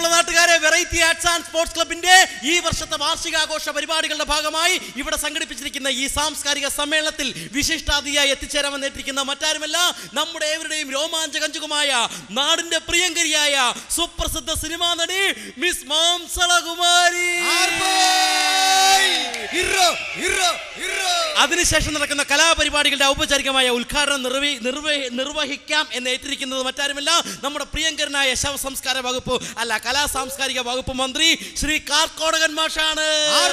പ്രിയമുള്ള നാട്ടുകാരെ variety arts and sports ക്ലബിന്റെ ഈ വർഷത്തെ വാർഷികാഘോഷ പരിപാടികളുടെ ഭാഗമായി ഇവിടെ സംഘടിപ്പിച്ചിരിക്കുന്ന ഈ സാംസ്കാരിക സമ്മേളനത്തിൽ വിശിഷ്ടാതിഥിയായി എത്തിച്ചേരാമെന്നേറ്റിരിക്കുന്ന മറ്റാരുമല്ല നമ്മുടെ ഏവരുടെയും രോമാഞ്ചകഞ്ചുകമായ നാടിന്റെ പ്രിയങ്കരിയായ സുപ്രസിദ്ധ സിനിമാ നടി മിസ് മാംസളകുമാരി അതിനുശേഷം നടക്കുന്ന കലാപരിപാടികളുടെ ഔപചാരികമായ ഉദ്ഘാടനം നിർവഹി നിർവഹി നിർവഹിക്കാം എന്ന് ഏറ്റിരിക്കുന്നത് മറ്റാരുമല്ല നമ്മുടെ പ്രിയങ്കരനായ ശവസംസ്കാര വകുപ്പ് അല്ല കലാ സാംസ്കാരിക വകുപ്പ് മന്ത്രി ശ്രീ കാർക്കോടകൻ മാഷാണ്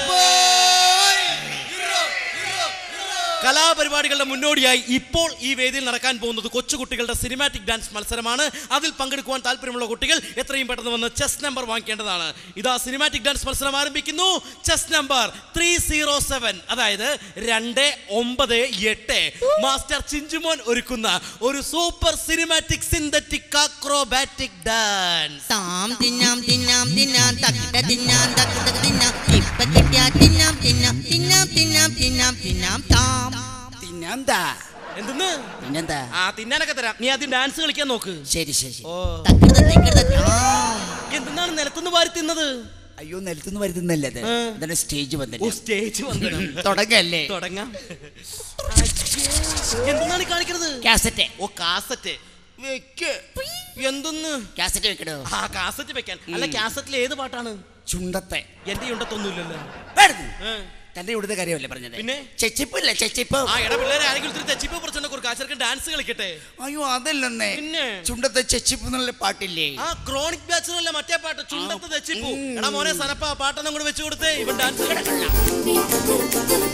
കലാപരിപാടികളുടെ മുന്നോടിയായി ഇപ്പോൾ ഈ വേദിയിൽ നടക്കാൻ പോകുന്നത് കൊച്ചുകുട്ടികളുടെ സിനിമാറ്റിക് ഡാൻസ് മത്സരമാണ് അതിൽ പങ്കെടുക്കുവാൻ താല്പര്യമുള്ള കുട്ടികൾ എത്രയും പെട്ടെന്ന് വന്ന് ചെസ് നമ്പർ വാങ്ങിക്കേണ്ടതാണ് ഇതാ സിനിമാറ്റിക് ഡാൻസ് മത്സരം ആരംഭിക്കുന്നു chess number three zero seven അതായത് രണ്ട് ഒമ്പത് എട്ട് മാസ്റ്റർ ചിഞ്ചുമോൻ ഒരുക്കുന്ന ഒരു super cinematic synthetic acrobatic dance താം തിന്നാം തിന്നാം തിന്നാം തക്കിട്ട തിന്നാം തക്കിട്ട തിന്നാം ഇപ്പ കിട്ടിയ തിന്നാം തിന്നാം തിന്നാം തിന്നാം തിന്നാം തിന്നാം താം പിന്നെന്താ എന്തെന്ന് പിന്നെന്താ ആ തിന്നാനൊക്കെ തരാം നീ ആദ്യം ഡാൻസ് കളിക്കാൻ നോക്ക് ശരി ശരി ഓ തക്കിട തിക്കിട താം എന്തെന്നാണ് നിലത്തുനിന്ന് വാരി തിന്നത് അയ്യോ നിലത്തുനിന്ന് വരുന്നല്ലേ ആ. ഇതാണ് സ്റ്റേജ് ഓ വന്നില്ല സ്റ്റേജ് വന്നിടാം തുടങ്ങല്ലേ തുടങ്ങാം എന്തെന്നാണ് ഈ കാണിക്കുന്നത് കാസറ്റ് ഓ കാസറ്റ് വെക്ക് എന്തൊന്ന് കാസറ്റ് വെക്കണോ ആ കാസറ്റ് വെക്കാൻ അല്ല കാസറ്റിൽ ഏത് പാട്ടാണ് ചുണ്ടത്തെ എന്റെ ഉണ്ടത്തൊന്നുമില്ലല്ലോ വരുന്നു. ഏ. തന്റെ ഇവിടുത്തെ കാര്യമല്ലേ പറഞ്ഞത് പിന്നെ? ചെച്ചിപ്പില്ല ചെച്ചിപ്പ് ആ എടാ പിള്ളേരെ ആരെങ്കിലും ഇത്തിരി തെച്ചിപ്പ് കുറച്ചുണ്ട് കൊടുക്കുക ചെറുക്കൻ ഡാൻസ് കളിക്കട്ടെ അയ്യോ അതല്ലെന്നേ പിന്നെ? ചുണ്ടത്തെ ചെച്ചിപ്പ് എന്നുള്ള പാട്ടില്ലേ ആ ക്രോണിക് ബാച്ചിലല്ല മറ്റേ പാട്ട് ചുണ്ടത്ത് തെച്ചിപ്പു എടാ മോനെ സനപ്പ ആ പാട്ടൊന്നും കൂടെ വെച്ച് കൊടുത്തേ ഇവൻ ഡാൻസ് കളിക്കണ്ട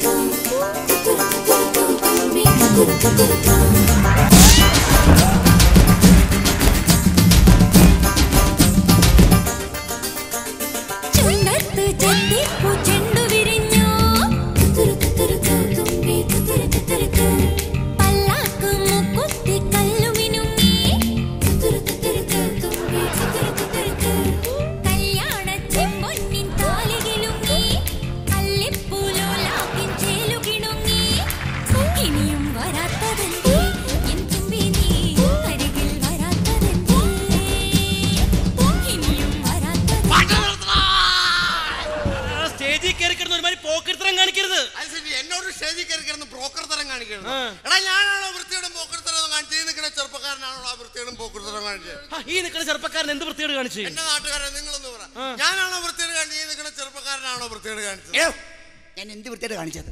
ചുണ്ടത്ത് ചെത്തിപ്പൂ ചെണ്ടു വിരിഞ്ഞു പല്ലാക്ക് മുക്കുത്തി കല്ലു മിനുങ്ങി കല്യാണ ചെമ്പൊന്നിൻ താലികിലുങ്ങി കല്ലിപ്പൂലോലാക്കിൻ ചേലുകിണുങ്ങി ഇനിയും വരാത്തതെന്തേ എൻ തുമ്പി നീ അരികിൽ വരാത്തതെന്തേ ഇനിയും വരാത്തതെന്തേ സ്റ്റേജിൽ കയറി കിടന്ന് ഒരുമാതിരി പോക്കിരുത്തരം കാണിക്കരുത് അത് ശരി എന്നോട് സ്റ്റേജിൽ കയറി കിടന്ന് ബ്രോക്കർ തരം കാണിക്കുന്നത് ആ. എടാ ഞാനാണോ വൃത്തിയോടും പോക്കർ തരം കാണിച്ചത് ഈ നിൽക്കുന്ന ചെറുപ്പക്കാരനാണോ ആ വൃത്തിയോടും പോക്കർ തരം കാണിച്ചത് ആ, ഈ നിൽക്കുന്ന ചെറുപ്പക്കാരൻ എന്ത് വൃത്തിയോട് കാണിച്ചു എന്റെ നാട്ടുകാരെ നിങ്ങളൊന്ന് പറ ആ. ഞാനാണോ വൃത്തിയോട് കാണിച്ചത് ഈ നിൽക്കുന്ന ചെറുപ്പക്കാരനാണോ വൃത്തിയോട് കാണിച്ചത് ഏ, ഞാൻ എന്ത് വൃത്തിയായിട്ട് കാണിച്ചത്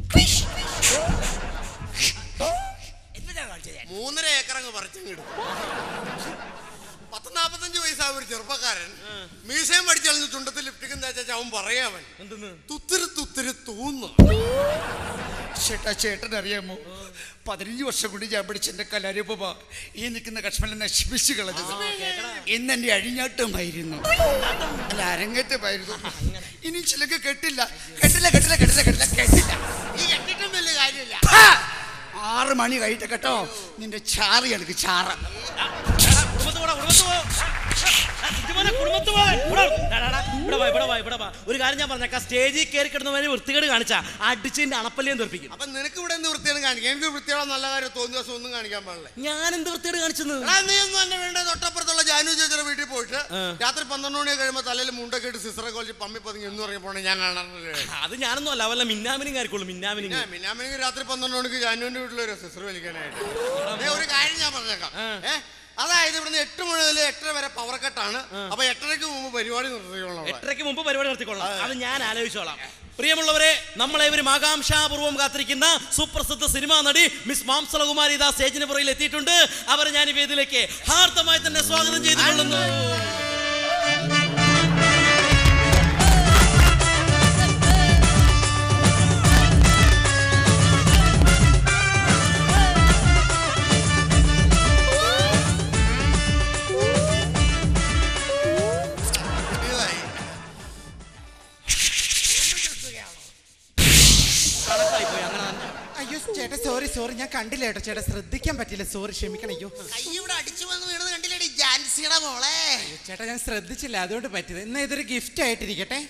എന്തിനാ കാണിച്ചത് ഞാൻ? മൂന്നര ഏക്കർ അങ്ങ് പറിച്ചങ്ങ് പത്ത് നാപ്പത്തഞ്ച് വയസ്സായ ഒരു ചെറുപ്പക്കാരൻ മീശയും പഠിച്ചളിഞ്ഞ് ചുണ്ടത്തിൽ ലിപ്റ്റിക്കും തേച്ചാ അവൻ പറയാവൻ എന്തെന്ന് തുത്തിരി തുത്തിരി തൂന്നു ചേട്ടാ ചേട്ടൻ അറിയാമോ പതിനഞ്ച് വർഷം കൊണ്ട് ഞാൻ പഠിച്ച എന്റെ കലാരൂപ ഈ നിൽക്കുന്ന കശ്മീരിനെ നശിപ്പിച്ചു കളഞ്ഞത് ഇന്ന് എന്റെ അഴിഞ്ഞാട്ടമായിരുന്നു അല്ല അരങ്ങേറ്റമായിരുന്നു ഇനി ചിലക്ക് കെട്ടില്ല കെട്ടില്ല കെട്ടില്ല കെട്ടില്ല കെട്ടില്ല കെട്ടില്ല ഈ കെട്ടിട്ടും വലിയ കാര്യമില്ല ഹാ! ആറ് മണി കഴിഞ്ഞിട്ട് കേട്ടോ നിന്റെ ചാറ് എനിക്ക് ചാറ കുടുംബത്ത് പോടാ, കുടുംബത്ത് പോ. ആ, ചുറ്റുമോനെ, കുടുംബത്ത് പോ. ഇവിടെ വാ. ഡാ, ഡാ, ഡാ. ഇവിടെ വാ, ഇവിടെ വാ, ഇവിടെ വാ. ഒരു കാര്യം ഞാൻ പറഞ്ഞേക്കാം സ്റ്റേജിൽ കയറി കിടന്നവരെ വൃത്തികേട് കാണിച്ചാ അടിച്ചിന്റെ അണപ്പല്ലിയും തെറിപ്പിക്കും അപ്പൊ നിനക്ക് ഇവിടെ എന്ത് വൃത്തിയാണ് കാണിക്കാം എനിക്ക് വൃത്തിയോടെ നല്ല കാര്യം തോന്നിയ ദിവസം ഒന്നും കാണിക്കാൻ പാടില്ല ഞാൻ എന്ത് വൃത്തികേട് കാണിച്ചെന്ന് എടാ, നീ ഒന്നും തന്നെ വേണ്ട തൊട്ടപ്പുറത്തുള്ള ജാനു ചേച്ചിയുടെ വീട്ടിൽ പോയിട്ട് ആ. രാത്രി പന്ത്രണ്ട് മണി കഴിയുമ്പോൾ തലയിൽ മുണ്ടൊക്കെ ഇട്ട് സിസറെ കൊലിച്ച് പമ്മി പതുങ്ങി എന്ന് പറഞ്ഞപ്പോൾ ഞാൻ കാണാറില്ല അത് ഞാനൊന്നും അല്ല വല്ല മിന്നാമിനും കാര്യക്കുള്ളൂ മിന്നാമിനും ഞാൻ മിന്നാമിനെങ്കിൽ രാത്രി പന്ത്രണ്ട് മണിക്ക് ജാനുവിന്റെ വീട്ടിലൊരു സിസർ വലിക്കാനായിട്ട് ദേ, ഒരു കാര്യം ഞാൻ പറഞ്ഞേക്കാം ആ. ഏ അതായത് ഇവിടുന്ന് എട്ട് മണി മുതൽ എട്ടര വരെ പവർ കട്ടാണ് അപ്പൊ എട്ടരയ്ക്ക് മുമ്പ് പരിപാടി നിർത്തിക്കൊള്ളാം അവിടെ. എട്ടരയ്ക്ക് മുമ്പ് പരിപാടി നടത്തിക്കൊള്ളാം അത് ഞാൻ ആലോചിച്ചോളാം പ്രിയമുള്ളവരെ നമ്മളേവരും ആകാംക്ഷാപൂർവ്വം കാത്തിരിക്കുന്ന സുപ്രസിദ്ധ സിനിമാ നടി മിസ് മാംസളകുമാരി ഇതാ സ്റ്റേജിന് പുറകിൽ എത്തിയിട്ടുണ്ട് അവരെ ഞാൻ ഈ വേദിയിലേക്ക് ഹാർദമായി തന്നെ സ്വാഗതം ചെയ്തു കൊള്ളുന്നു ഇതായി. കണക്കായി പോയി അങ്ങനെ തന്നെ അയ്യോ ചേട്ടാ സോറി സോറി ഞാൻ കണ്ടില്ല കേട്ടോ ചേട്ടാ ശ്രദ്ധിക്കാൻ പറ്റില്ല സോറി ക്ഷമിക്കണം അയ്യോ കൈ ഇവിടെ അടിച്ചു വന്ന് വീണത് കണ്ടില്ലേടി ജാൻസിയുടെ മോളെ ചേട്ടാ ഞാൻ ശ്രദ്ധിച്ചില്ല അതുകൊണ്ട് പറ്റിയത് എന്നാ ഇതൊരു ഗിഫ്റ്റ് ആയിട്ടിരിക്കട്ടെ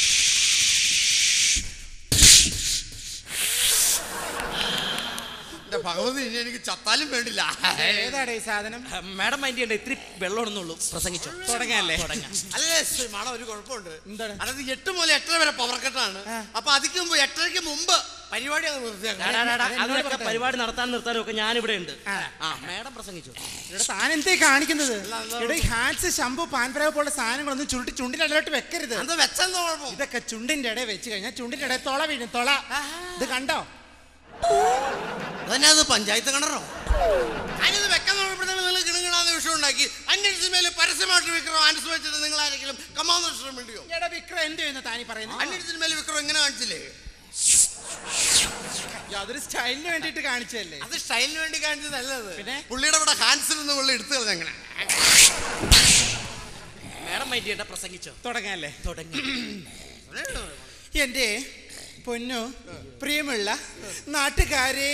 എന്റെ എന്റെ ഭഗവതി ഇനി എനിക്ക് ചത്താലും വേണ്ടില്ല ഏതാടേ ഈ സാധനം മാഡം മൈൻഡ് ചെയ്യണ്ട ഇത്തിരി വെള്ളമാണെന്നുള്ളൂ പ്രസംഗിച്ചോ തുടങ്ങാല്ലേ അല്ലേ മാഡം ഒരു കുഴപ്പമുണ്ട് എന്താണ്? അതായത് എട്ട് മുതൽ എട്ടര വരെ പവർ കട്ടാണ് ആ. അപ്പൊ അതിക്ക് മുമ്പ് എട്ടരയ്ക്ക് മുമ്പ് പരിപാടി അങ്ങ് നിർത്തിയാക്കാം ഡാ, ഡാ, ഡാ, എന്നോട് അതിനൊക്കെ പറഞ്ഞത്. പരിപാടി നടത്താനും നിർത്താനും ഒക്കെ ഞാനിവിടെ ഉണ്ട് ആ. ആ മാഡം പ്രസംഗിച്ചു ഇവിടെ താൻ എന്തേ കാണിക്കുന്നത് ഇവിടെ ഈ ഹാൻസ് ഷാമ്പു പാൻപരാഗ് പോലുള്ള സാധനങ്ങളൊന്നും ചുരുട്ടി ചുണ്ടിന്റെ ഇടയിലോട്ട് വെക്കരുത് എന്താ വെച്ചെന്താ കുഴപ്പം ഇതൊക്കെ ചുണ്ടിന്റെ ഇടയിൽ വെച്ച് കഴിഞ്ഞാൽ ചുണ്ടിന്റെ ഇടയിൽ തൊള വീഴും തൊള ഇത് കണ്ടോ അതന്നെ അത് പഞ്ചായത്ത് കിണറോ അതിനത് വെക്കാൻ നോക്കുമ്പോഴത്തേക്ക് നിങ്ങൾ കിണുകിണാന്ന് വിഷയം ഉണ്ടാക്കി അന്വേഷിച്ച മേലെ പരസ്യമായിട്ട് വിക്രം ആൻസ് വെച്ചിട്ട് നിങ്ങൾ ആരെങ്കിലും കമാന്ന് വിഷയം വേണ്ടിയോ എടാ വിക്രം എന്ത് ചെയ്യുന്നു താനി പറയുന്നത് അന്വേഷിച്ച മേലെ വിക്രം എങ്ങനെ കാണിച്ചില്ലേ അതൊരു സ്റ്റൈലിന് വേണ്ടിയിട്ട് കാണിച്ചതല്ലേ അത് സ്റ്റൈലിന് വേണ്ടി കാണിച്ചതല്ലത് പിന്നെ? പുള്ളിയുടെ ഇവിടെ ഹാൻസിൽ നിന്ന് പുള്ളി എടുത്തു കളഞ്ഞങ്ങനെ മാഡം മൈൻഡ് ചെയ്യണ്ട പ്രസംഗിച്ചോ തുടങ്ങാല്ലേ തുടങ്ങി എന്റെ പൊന്നു പ്രിയമുള്ള നാട്ടുകാരേ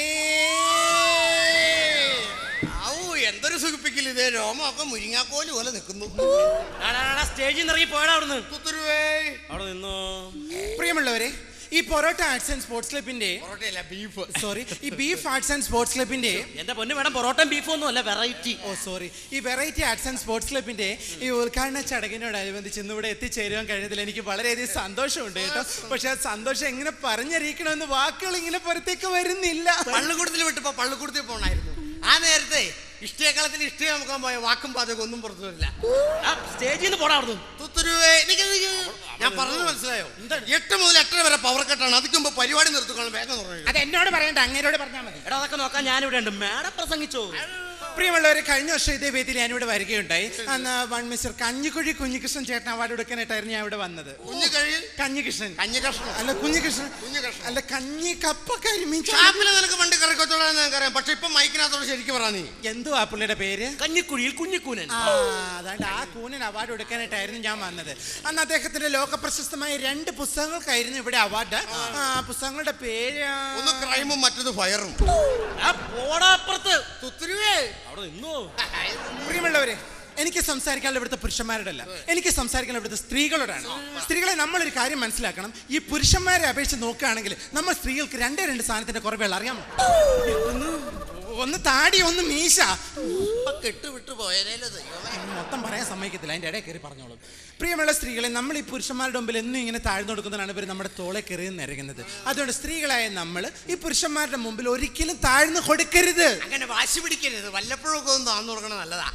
ഔ എന്തൊരു സുഖിപ്പിക്കൽ ഇതേ രോമമൊക്കെ മുരിങ്ങാക്കോല് പോലെ നിൽക്കുന്നു സ്റ്റേജിൽ നിന്ന് ഇറങ്ങി പോയടാ അവിടുന്ന് കുത്തുരുവേ അവിടെ നിന്നോ പ്രിയമുള്ളവരെ ഈ പൊറോട്ട ആർട്സ് ആൻഡ് സ്പോർട്സ് ക്ലബിന്റെ പൊറോട്ടയല്ല ബീഫ് സോറി ഈ ബീഫ് ആർട്സ് ആൻഡ് സ്പോർട്സ് ക്ലബിന്റെ എന്റെ പൊന്നു മേഡം പൊറോട്ടയും ബീഫും ഒന്നും അല്ല വെറൈറ്റി ഓ സോറി ഈ വെറൈറ്റി ആർട്സ് ആൻഡ് സ്പോർട്സ് ക്ലബിന്റെ ഈ ഉദ്ഘാടന ചടങ്ങിനോടനുബന്ധിച്ച് ഇന്ന് ഇവിടെ എത്തിച്ചേരുവാൻ കഴിഞ്ഞതിൽ എനിക്ക് വളരെയധികം സന്തോഷമുണ്ട് കേട്ടോ പക്ഷെ ആ സന്തോഷം എങ്ങനെ പറഞ്ഞറിയിക്കണമെന്ന് വാക്കുകൾ ഇങ്ങനെ പുറത്തേക്ക് വരുന്നില്ല പള്ളിക്കൂടത്തിൽ വിട്ടപ്പോ പള്ളിക്കൂടത്തിൽ പോണായിരുന്നു ആ നേരത്തെ ഇഷ്ടേക്കളത്തിൽ ഇഷ്ടം നോക്കാൻ പോയ വാക്കും പാചകം ഒന്നും പുറത്തു വരില്ല സ്റ്റേജിൽ നിന്ന് പോടാ അവിടുന്ന് തുത്തുരുവേ നിക്ക് നിക്ക്. ഞാൻ പറഞ്ഞത് മനസ്സിലായോ എട്ട് മുതൽ എട്ടര വരെ പവർ കട്ടാണ് അതിക്ക് മുമ്പ് പരിപാടി നിർത്തിക്കണം വേഗം തുടങ്ങി അത് എന്നോട് പറയണ്ട അങ്ങേരോട് പറഞ്ഞാൽ മതി എടാ അതൊക്കെ നോക്കാൻ ഞാനിവിടെ ഉണ്ട് മാഡം പ്രസംഗിച്ചോ പ്രിയമുള്ളവരെ കഴിഞ്ഞ വർഷം ഇതേ വേദിയിൽ ഞാനിവിടെ വരികയുണ്ടായി അന്ന് വൺ മിസ്റ്റർ കഞ്ഞിക്കുഴി കുഞ്ഞികൃഷ്ണൻ ചേട്ടൻ അവാർഡ് കൊടുക്കാനായിട്ടായിരുന്നു ഞാൻ ഇവിടെ വന്നത് കുഞ്ഞു കഴിയിൽ കഞ്ഞികൃഷ്ണൻ കഞ്ഞി കഷ്ണം അല്ല കുഞ്ഞികൃഷ്ണൻ കുഞ്ഞികൃഷ്ണൻ. അല്ല കഞ്ഞി കപ്പ കരിമീൻ ചാ- ഷാപ്പിൽ നിനക്ക് പണ്ട് കറിക്കൊത്തോളാൻ നിനക്കറിയാം പക്ഷെ ഇപ്പൊ മൈക്കിനകത്തോട് ശരിക്കും പറ നീ എന്തുവാ പുള്ളിയുടെ പേര് കഞ്ഞിക്കുഴിയിൽ കുഞ്ഞിക്കൂനൻ ആ അതാണ്ട് ആ കൂനിന് അവാർഡ് കൊടുക്കാനായിട്ടായിരുന്നു ഞാൻ വന്നത് അന്ന് അദ്ദേഹത്തിന്റെ ലോക പ്രശസ്തമായ രണ്ട് പുസ്തകങ്ങൾക്കായിരുന്നു ഇവിടെ അവാർഡ് ആ പുസ്തകങ്ങളുടെ പേര് ഒന്ന് ക്രൈമും മറ്റത് ഫയറും ആ, പോടാ അപ്പുറത്ത് തുത്തുരുവേ അവിടെ നിന്നോ പ്രിയമുള്ളവരെ എനിക്ക് സംസാരിക്കാനുള്ള ഇവിടുത്തെ പുരുഷന്മാരുടെ അല്ല എനിക്ക് സംസാരിക്കാൻ ഇവിടുത്തെ സ്ത്രീകളോടാണ് സ്ത്രീകളെ നമ്മളൊരു കാര്യം മനസ്സിലാക്കണം ഈ പുരുഷന്മാരെ അപേക്ഷിച്ച് നോക്കുകയാണെങ്കിൽ നമ്മൾ സ്ത്രീകൾക്ക് രണ്ടേ രണ്ട് സാധനത്തിന്റെ കുറവുകൾ അറിയാമോ ഒന്ന് ഒന്ന് താടി ഒന്ന് മീശ കെട്ട് വിട്ടു പോയതേലോ ദൈവമേ മൊത്തം പറയാൻ സമ്മതിക്കത്തില്ല അതിന്റെ ഇടയിൽ കയറി പറഞ്ഞോളും പ്രിയമുള്ള സ്ത്രീകളെ നമ്മൾ ഈ പുരുഷന്മാരുടെ മുമ്പിൽ എന്നും ഇങ്ങനെ താഴ്ന്നു കൊടുക്കുന്നതാണ് ഇവർ നമ്മുടെ തോളെ കയറി നിരങ്ങുന്നത് അതുകൊണ്ട് സ്ത്രീകളായ നമ്മൾ ഈ പുരുഷന്മാരുടെ മുമ്പിൽ ഒരിക്കലും താഴ്ന്നു കൊടുക്കരുത് അങ്ങനെ വാശി പിടിക്കരുത് വല്ലപ്പോഴൊക്കെ ഒന്ന് താന്നു കൊടുക്കണം നല്ലതാ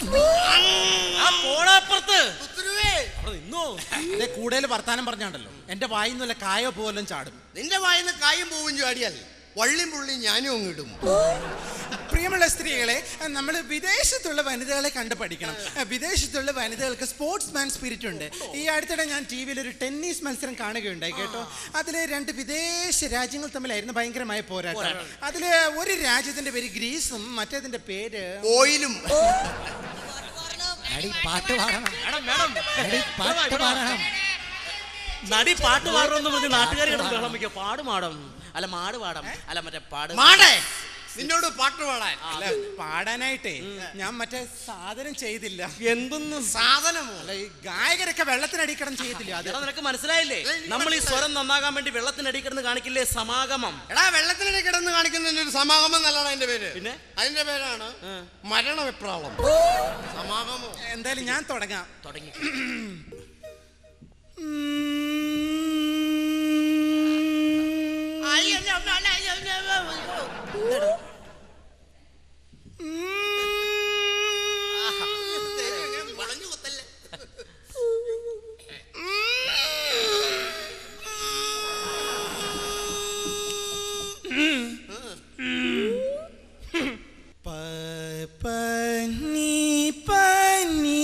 ആ പോടാ അപ്പുറത്ത് തുത്തുരുവേ അവിടെ നിന്നോ അതെ കൂടുതൽ വർത്താനം പറഞ്ഞാണ്ടല്ലോ എന്റെ വായിന്നല്ല കായോ പോലും ചാടും നിന്റെ വായിന്ന് കായും പൂവും ചാടിയാൽ വള്ളിയും പുള്ളിയും ഞാനും അങ്ങ് ഇടും പ്രിയമുള്ള സ്ത്രീകളെ നമ്മൾ വിദേശത്തുള്ള വനിതകളെ കണ്ടു പഠിക്കണം വിദേശത്തുള്ള വനിതകൾക്ക് സ്പോർട്സ് മാൻ സ്പിരിറ്റ് ഉണ്ട് ഈ അടുത്തിടെ ഞാൻ ടി വിയിൽ ഒരു ടെന്നീസ് മത്സരം കാണുകയുണ്ടായി കേട്ടോ അതിലെ രണ്ട് വിദേശ രാജ്യങ്ങൾ തമ്മിലായിരുന്നു ഭയങ്കരമായ പോരാട്ടം അതില് ഒരു രാജ്യത്തിന്റെ പേര് ഗ്രീസും മറ്റേതിന്റെ പേര് ഓയിലും അടി പാട്ട് പാടണം മേഡം മേഡം അടി പാട്ട് പാടണം നടി പാട്ട് പാടണമെന്ന് പറഞ്ഞ് നാട്ടുകാർ കിടന്ന് ബഹളം വയ്ക്കുക പാട് മാടം അല്ല മാട് പാടം അല്ല മറ്റേ പാട് മാടേ നിന്നോട് പാട്ട് പാടാൻ അല്ല പാടാനായിട്ടേ ഞാൻ മറ്റേ സാധനം ചെയ്തില്ല എന്തെന്ന് സാധനമോ അല്ല ഈ ഗായകരൊക്കെ വെള്ളത്തിനടിക്കണം ചെയ്യത്തില്ല അത് എടാ നിനക്ക് മനസ്സിലായില്ലേ നമ്മൾ ഈ സ്വരം നന്നാകാൻ വേണ്ടി വെള്ളത്തിനടി കിടന്ന് കാണിക്കില്ലേ സമാഗമം എടാ വെള്ളത്തിനിടെ കിടന്ന് കാണിക്കുന്നതിന്റെ ഒരു സമാഗമം എന്നല്ലാണ് അതിന്റെ പേര് പിന്നെ? അതിന്റെ പേരാണ് മരണ വെപ്രാളം സമാഗമോ എന്തായാലും ഞാൻ തുടങ്ങാം തുടങ്ങി വളഞ്ഞു കുത്തല്ലേ പനി പനി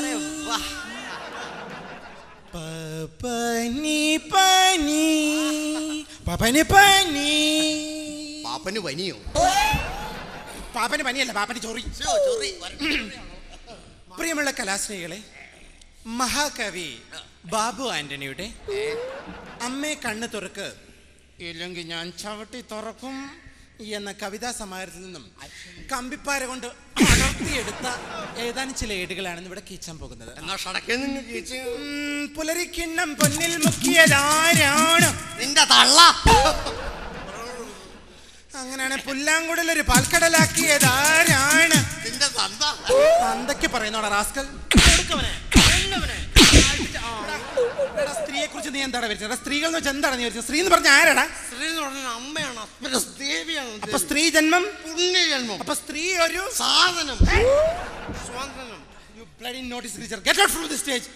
പനി പനി പനി പനി പാപ്പന് പനിയോ പാപ്പന് പനിയല്ല പാപ്പന് ചൊറി ശ്ശോ, ചൊറി. വരട്ടെ. പ്രിയമുള്ള കലാസ്നേഹികളെ മഹാകവി ബാബു ആന്റണിയുടെ അമ്മേ കണ്ണ് തുറക്ക് ഇല്ലെങ്കിൽ ഞാൻ ചവിട്ടി തുറക്കും എന്ന കവിതാ സമാഹാരത്തിൽ നിന്നും കമ്പിപ്പാര കൊണ്ട് അടർത്തിയെടുത്ത ഏതാനും ചില ഏടുകളാണ് ഇവിടെ കീച്ചാൻ പോകുന്നത് എന്നാ ഷടക്കേ നിന്ന് ചേച്ചി ഉം, പുലരിക്കിണ്ണം പൊന്നിൽ മുക്കിയതാരാണ് നിന്റെ തള്ള അങ്ങനെയാണ് പുല്ലാങ്കുടൽ ഒരു പാൽക്കടലാക്കിയത് ആരാണ് നിന്റെ തന്ത എന്തൊക്കെ പറയുന്നോടാ റാസ്കൽ കൊടുക്കവനെ കൊല്ലവനെ. എടാ സ്ത്രീയെ കുറിച്ച് നീ എന്താണ് വിചാരിച്ചത് സ്ത്രീകൾ എന്ന് വെച്ചാൽ എന്താണ് നീ വിചാരിച്ചത് സ്ത്രീ എന്ന് പറഞ്ഞ ആരാടാ സ്ത്രീ എന്ന് പറഞ്ഞാൽ അമ്മയാണ് അപ്പന്റെ ദേവിയാണ് അപ്പൊ സ്ത്രീ ജന്മം പുണ്യജന്മം അപ്പൊ സ്ത്രീ ഒരു സാധനം സ്വാതന്ത്ര്യം You bloody notice creature. Get out from the stage.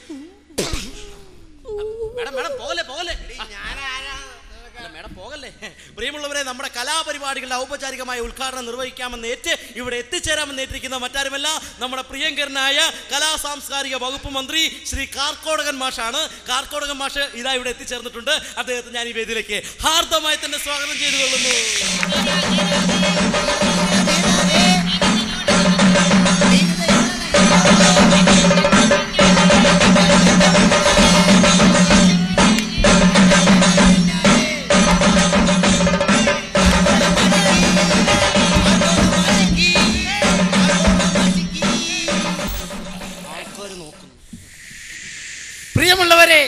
Madam madam പോകല്ലേ പോകല്ലേ അല്ല, മേഡം പോകല്ലേ പ്രിയമുള്ളവരെ നമ്മുടെ കലാപരിപാടികളുടെ ഔപചാരികമായ ഉദ്ഘാടനം നിർവഹിക്കാമെന്ന് ഏറ്റ് ഇവിടെ എത്തിച്ചേരാമെന്ന് ഏറ്റിരിക്കുന്ന മറ്റാരുമല്ല നമ്മുടെ പ്രിയങ്കരനായ കലാ സാംസ്കാരിക വകുപ്പ് മന്ത്രി ശ്രീ കാർക്കോടകൻ മാഷാണ് കാർക്കോടകൻ മാഷ് ഇതാ ഇവിടെ എത്തിച്ചേർന്നിട്ടുണ്ട് അദ്ദേഹത്തെ ഞാൻ ഈ വേദിയിലേക്ക് ഹാർദമായി തന്നെ സ്വാഗതം ചെയ്തു കൊള്ളുന്നു പ്രിയമുള്ളവരെ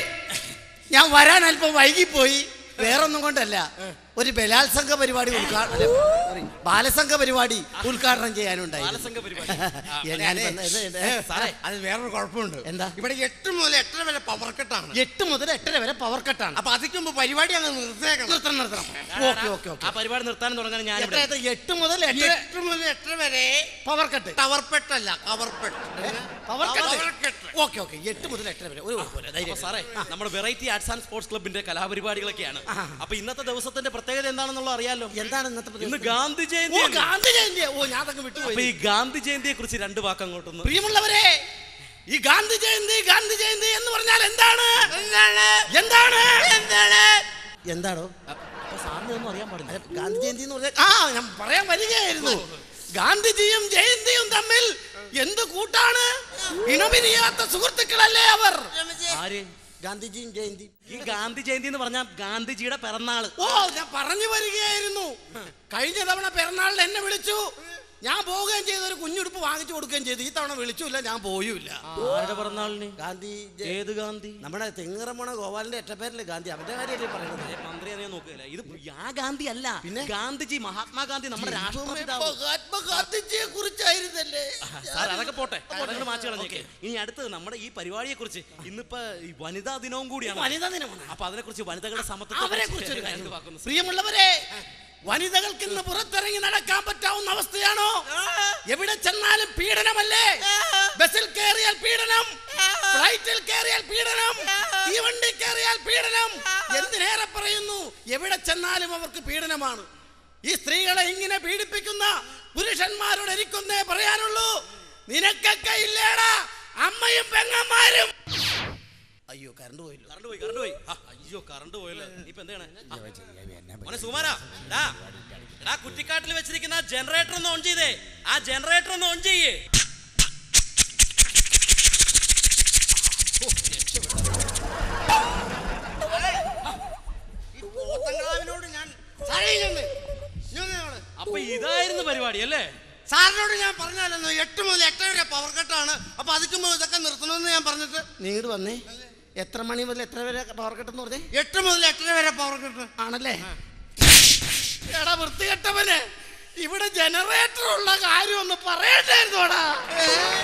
ഞാൻ വരാൻ അല്പം വൈകിപ്പോയി വേറൊന്നും കൊണ്ടല്ല ഒരു ബലാത്സംഗ പരിപാടി ഉദ്ഘാടനം ബാലസംഘ പരിപാടി ഉദ്ഘാടനം ചെയ്യാനുണ്ടായി ബാലസംഘ പരിപാടി ഞാൻ ഇപ്പം ഇത് ഇത് സാറേ അത് വേറൊരു കുഴപ്പമുണ്ട് എന്താ? ഇവിടെ എട്ട് മുതൽ എട്ടര വരെ പവർ കട്ടാണ് എട്ട് മുതൽ എട്ടര വരെ പവർ കട്ടാണ് അപ്പൊ അതിക്ക് മുമ്പ് പരിപാടി അങ്ങ് നിർത്തേക്കണം നിർത്തണം നിർത്തണം ഓക്കെ ഓക്കെ ഓക്കെ ആ പരിപാടി നിർത്താനും തുടങ്ങാൻ ഞാൻ ഇവിടെ എത്ര എട്ട് മുതൽ എട്ടര എട്ട് മുതൽ എട്ടര വരെ പവർ കട്ട് ടവർപ്പെട്ടല്ല കവർപ്പെട്ട് power cut cut okay okay എട്ട് മുതൽ എട്ടര വരെ ഒരു കുഴപ്പമില്ല ധൈര്യം അപ്പൊ സാറേ നമ്മുടെ വെറൈറ്റി ആർട്സ് ആൻഡ് സ്പോർട്സ് ക്ലബിന്റെ കലാപരിപാടികളൊക്കെയാണ് അപ്പൊ ഇന്നത്തെ ദിവസത്തിന്റെ പ്രത്യേകത എന്താണെന്നുള്ള അറിയാലോ എന്താണ് ഇന്നത്തെ ഇന്ന് പ്രതി- ഗാന്ധി ഓ ജയന്തി ഗാന്ധി ജയന്തി ഓ ഞാൻ അതൊക്കെ അപ്പൊ വിട്ടുപോയി ഈ ഗാന്ധി ജയന്തിയെ കുറിച്ച് രണ്ട് വാക്ക് അങ്ങോട്ടൊന്ന് പ്രിയമുള്ളവരെ ഈ ഗാന്ധി ജയന്തി ഗാന്ധി ജയന്തി എന്ന് പറഞ്ഞാൽ എന്താണ് എന്താണ് എന്താണ് എന്താണ് എന്താണോ അപ്പൊ സാറിന് ഒന്നും അറിയാൻ പാടില്ല അല്ല, ഗാന്ധി ജയന്തി എന്ന് പറഞ്ഞാൽ ആ ഞാൻ പറയാൻ വരികയായിരുന്നു ഗാന്ധിജിയും ജയന്തിയും തമ്മിൽ എന്ത് കൂട്ടാണ് ഇണപിരിയാത്ത സുഹൃത്തുക്കളല്ലേ അവർ ആര് ഗാന്ധിജിയും ജയന്തി ഈ ഗാന്ധി ജയന്തി എന്ന് പറഞ്ഞാൽ ഗാന്ധിജിയുടെ പിറന്നാള് ഓ ഞാൻ പറഞ്ഞു വരികയായിരുന്നു കഴിഞ്ഞ തവണ പിറന്നാളിൽ എന്നെ വിളിച്ചു ഞാൻ പോവുകയും ചെയ്തു ഒരു കുഞ്ഞുടുപ്പ് വാങ്ങിച്ചു കൊടുക്കുകയും ചെയ്തു ഈ തവണ വിളിച്ചില്ല ഞാൻ പോയുമില്ല ആരുടെ പിറന്നാളിന് ഗാന്ധി ജയ- ഏത് ഗാന്ധി നമ്മുടെ തെങ്ങിറമണ ഗോപാലിന്റെ എട്ടപ്പേരിലെ ഗാന്ധി അവന്റെ കാര്യമല്ലേ പറയുന്നത് മന്ത്രി ഞാൻ നോക്കുകയില്ല ഇത് ആ ഗാന്ധി അല്ല പിന്നെ? ഗാന്ധിജി മഹാത്മാഗാന്ധി നമ്മുടെ രാഷ്ട്രപിതാവ് മഹാത്മാഗാന്ധിജിയെ കുറിച്ചായിരുന്നല്ലേ സാർ അതൊക്കെ പോട്ടെ അതങ്ങട് മാറ്റി കളഞ്ഞേക്ക് ഇനി അടുത്തത് നമ്മുടെ ഈ പരിപാടിയെ കുറിച്ച് ഇന്നിപ്പോ ഈ വനിതാ ദിനവും കൂടിയാണ് വനിതാ ദിനമാണ് അപ്പൊ അതിനെ കുറിച്ച് വനിതകളുടെ അവരെ കുറിച്ചൊരു സമത്വത്തെ കാര്യം വാക്കൊന്ന് പ്രിയമുള്ളവരെ വനിതകൾക്ക് ഇന്ന് പുറത്തിറങ്ങി നടക്കാൻ പറ്റാവുന്ന അവസ്ഥയാണോ എവിടെ ചെന്നാലും പീഡനമല്ലേ ബസ്സിൽ കയറിയാൽ പീഡനം ഫ്ലൈറ്റിൽ കയറിയാൽ പീഡനം തീവണ്ടി കയറിയാൽ പീഡനം എന്തിനേറെ പറയുന്നു എവിടെ ചെന്നാലും അവർക്ക് പീഡനമാണ് ഈ സ്ത്രീകളെ ഇങ്ങനെ പീഡിപ്പിക്കുന്ന പുരുഷന്മാരോട് എനിക്കൊന്നേ പറയാനുള്ളൂ നിനക്കൊക്കെ ഇല്ലേടാ അമ്മയും പെങ്ങന്മാരും അയ്യോ കറണ്ട് പോയില്ലോ കറണ്ട് പോയി കറണ്ട് പോയി ആ, അയ്യോ കറണ്ട് പോയല്ലേ ഇപ്പൊ എന്താണ് മോനെ സുമാരാ ഡാ എടാ കുറ്റിക്കാട്ടിൽ വെച്ചിരിക്കുന്ന ജനറേറ്റർ ഒന്ന് ഓൺ ചെയ്തേ ആ ജനറേറ്റർ ഒന്ന് ഓൺ ചെയ്യേ പോത്തങ്കാവിനോട് ഞാൻ സഹിക്കുന്നു. ഇനി ഒന്ന് ഞങ്ങള് അപ്പൊ ഇതായിരുന്നു പരിപാടി അല്ലേ സാറിനോട് ഞാൻ പറഞ്ഞാലെന്നോ എട്ട് മുതൽ എട്ടര വരെ പവർ കട്ടാണ് അപ്പൊ അതിക്ക് മുമ്പ് ഇതൊക്കെ നിർത്തണമെന്ന് ഞാൻ പറഞ്ഞിട്ട് നീട് വന്നേ എത്ര മണി മുതൽ എത്ര വരെ പവർ കട്ടെന്ന് പറഞ്ഞേ എട്ട് മുതൽ എട്ടര വരെ പവർ കട്ട് ആണല്ലേ എടാ വൃത്തികെട്ടവന് ഇവിടെ ജനറേറ്റർ ഉള്ള കാര്യം ഒന്ന് പറയണ്ടായിരുന്നോടാ